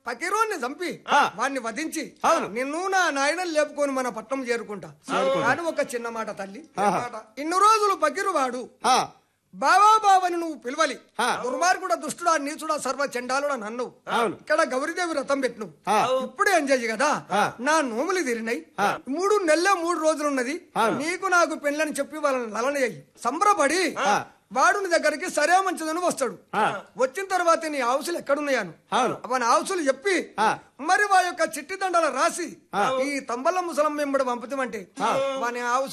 పకీరోన్ని చంపి ఆ. వాణ్ణి వధించి అవును. నిన్ను నా నాయనని లేపుకొని మన పట్నం చేరుకుంటా కానీ ఒక చిన్న మాట తల్లి ఆహా. మాట. ఇన్ని రోజులు పకీరు వాడు ఆ, బావా బావని నువ్వు పిలవాలి ఆ. దుర్మార్గుడ దుష్టుడా నీచుడా సర్వ చండాలుడా నన్ను అవును. ఇక్కడ గౌరీదేవి రథం పెట్టు ఆ. ఇప్పుడు ఏం చెయ్యి కదా ఆ. నా నోములు తీరినాయి మూడు నెలల మూడు రోజులున్నది అవును. నీకు నాకు పెళ్ళని చెప్పి వాళ్ళని లలన అయ్యి సంబరపడి ఆ. వాడుని దగ్గరికి సరే మంచిదని వస్తాడు ఆ. వచ్చిన తర్వాత నీ ఆవుసులు ఎక్కడున్నాయను అవును. అవని ఆవుసులు చెప్పి ఆ. మరి వా యొక్క చిట్టి దండల రాసి ఆ. ఈ తంబల ముసలం వెంబడి పంపుతామంటే వాని ఆవు